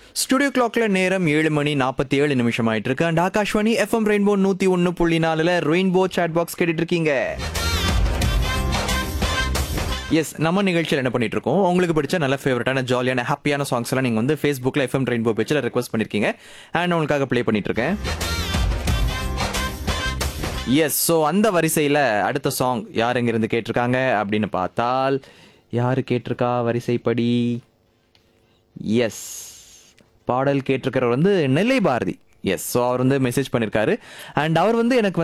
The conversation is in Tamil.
ஸ்டுடியோ கிளாக்ல நேரம் ஏழு மணி நாற்பத்தி ஏழு நிமிஷம் ஆயிட்டு இருக்கு அண்ட் ஆகாஷ்வாணி எஃப்எம் ரெயின்போ நூத்தி ஒன்னு புள்ளி நாலுல ரெயின்போ சாட் பாக்ஸ் கேட்டுட்டு இருக்கீங்க எஸ் நம்ம நிகழ்ச்சியில் என்ன பண்ணிட்டு இருக்கோம் உங்களுக்கு பிடிச்ச நல்ல ஃபேவரட்டான ஜாலியான ஹாப்பியான சாங்ஸ் எல்லாம் நீங்க வந்து ஃபேஸ்புக்ல எஃப்எம் ரெயின்போ பேஜில் ரெக்வஸ்ட் பண்ணிருக்கீங்க அண்ட் உங்களுக்காக ப்ளே பண்ணிட்டு இருக்கேன் எஸ் ஸோ அந்த வரிசையில் அடுத்த சாங் யார் எங்கிருந்து கேட்டிருக்காங்க அப்படின்னு பார்த்தால் யார் கேட்டிருக்கா வரிசைப்படி எஸ் பாடல் கேட்டிருக்கிறவர் வந்து நெல்லை பாரதி எஸ் ஸோ அவர் வந்து மெசேஜ் பண்ணியிருக்காரு அண்ட் அவர் வந்து எனக்கு